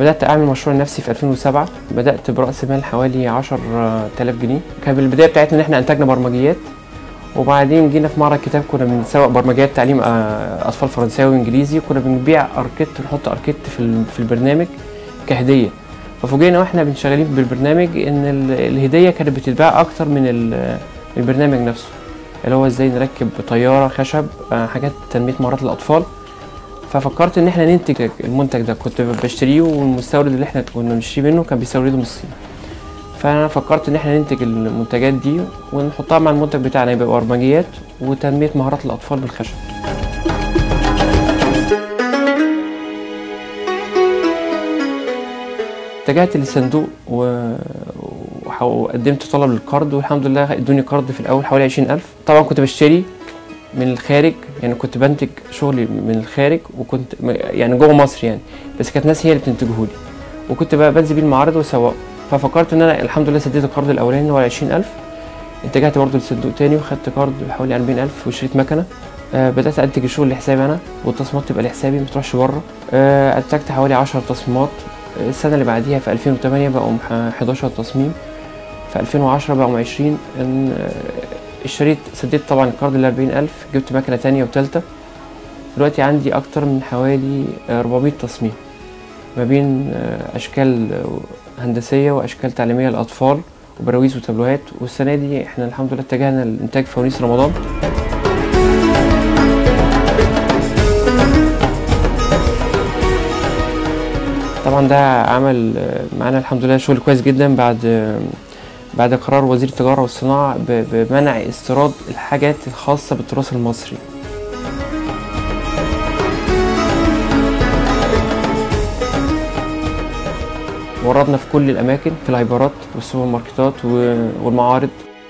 بدات اعمل مشروع لنفسي في 2007 بدات براس مال حوالي 10000 جنيه كان البدايه بتاعتنا ان احنا انتجنا برمجيات وبعدين جينا في معرض كتاب كنا بنسوق برمجيات تعليم آه، اطفال فرنساوي وانجليزي كنا بنبيع اركيت نحط اركيت في ال- في البرنامج كهديه ففوجئنا واحنا بنشغلين بالبرنامج ان ال- الهديه كانت بتتباع اكتر من ال- البرنامج نفسه اللي هو ازاي نركب طياره خشب آه، حاجات تنميه مهارات الاطفال ففكرت ان احنا ننتج المنتج ده كنت بشتريه والمستورد اللي احنا كنا بنشتري منه كان بيستورده من الصين فانا فكرت ان احنا ننتج المنتجات دي ونحطها مع المنتج بتاعنا يبقى برمجيات وتنميه مهارات الاطفال بالخشب اتجهت للصندوق و... وح- وقدمت طلب للقرض والحمد لله ادوني قرض في الاول حوالي عشرين ألف طبعا كنت بشتري من الخارج يعني كنت بنتج شغلي من الخارج وكنت م- يعني جوه مصر يعني بس كانت ناس هي اللي بتنتجه لي وكنت بقى بنزل بيه المعارض واسوقه ففكرت ان انا الحمد لله سديت القرض الاولاني اللي هو 20000 اتجهت برضه لصندوق تاني وخدت قرض بحوالي 40000 وشريت مكنه آه بدات انتج الشغل لحسابي انا والتصميمات تبقى لحسابي ما تروحش بره آه انتجت حوالي 10 تصميمات آه، السنه اللي بعديها في 2008 بقوا ح- 11 تصميم في 2010 بقوا 20 إن آه، اشتريت سديت طبعا القرض ال 40000 جبت مكنه تانية وتالتة دلوقتي عندي اكتر من حوالي آه، 400 تصميم ما بين آه، اشكال آه، هندسيه واشكال تعليميه للاطفال وبراويز وتابلوهات والسنه دي احنا الحمد لله اتجهنا لانتاج فوانيس رمضان طبعا ده عمل آه، معانا الحمد لله شغل كويس جدا بعد آه، بعد قرار وزير التجاره والصناعه ب- بمنع استيراد الحاجات الخاصه بالتراث المصري وردنا في كل الاماكن في الهايبرات والسوبر ماركتات و- والمعارض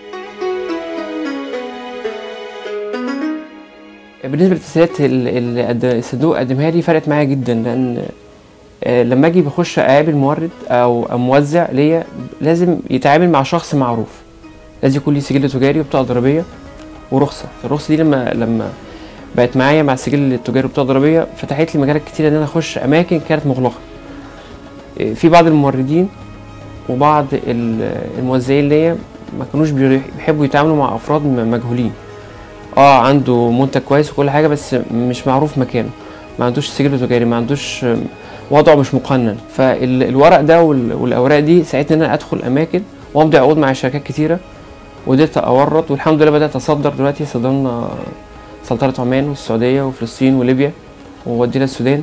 بالنسبه للتسهيلات اللي قد- الصندوق قدمها لي فرقت معايا جدا لان آه، لما اجي بخش اقابل مورد او أو موزع ليا لازم يتعامل مع شخص معروف لازم يكون ليه سجل تجاري وبطاقه ضريبيه ورخصه الرخصه دي لما لما بقت معايا مع السجل التجاري وبطاقه ضريبيه فتحت لي مجالات كتير ان انا اخش اماكن كانت مغلقه آه، في بعض الموردين وبعض ال- الموزعين ليا ما كانوش بيريح- بيحبوا يتعاملوا مع افراد م- مجهولين اه عنده منتج كويس وكل حاجه بس مش معروف مكانه ما عندوش سجل تجاري ما عندوش آم، وضعه مش مقنن فالورق ده وال- والاوراق دي ساعدتني ان انا ادخل اماكن وامضي عقود مع شركات كتيره وقدرت اورد والحمد لله بدات اصدر دلوقتي صدرنا سلطنه عمان والسعوديه وفلسطين وليبيا وودينا السودان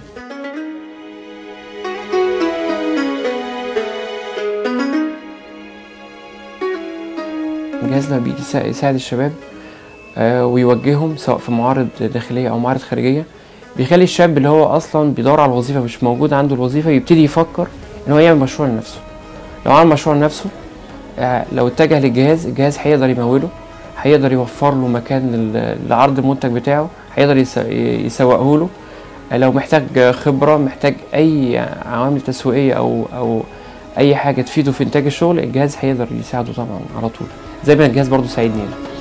الجهاز لما بيجي يسا- يساعد الشباب آه، ويوجههم سواء في معارض داخليه او معارض خارجيه بيخلي الشاب اللي هو اصلا بيدور على الوظيفه مش موجود عنده الوظيفه يبتدي يفكر ان هو يعمل مشروع لنفسه لو عمل مشروع لنفسه آه، لو اتجه للجهاز الجهاز هيقدر يموله هيقدر يوفر له مكان لل- لعرض المنتج بتاعه هيقدر يس- يسوقه له آه، لو محتاج خبره محتاج اي عوامل تسويقيه او او اي حاجه تفيده في انتاج الشغل الجهاز هيقدر يساعده طبعا على طول زي ما الجهاز برضو ساعدني يعني.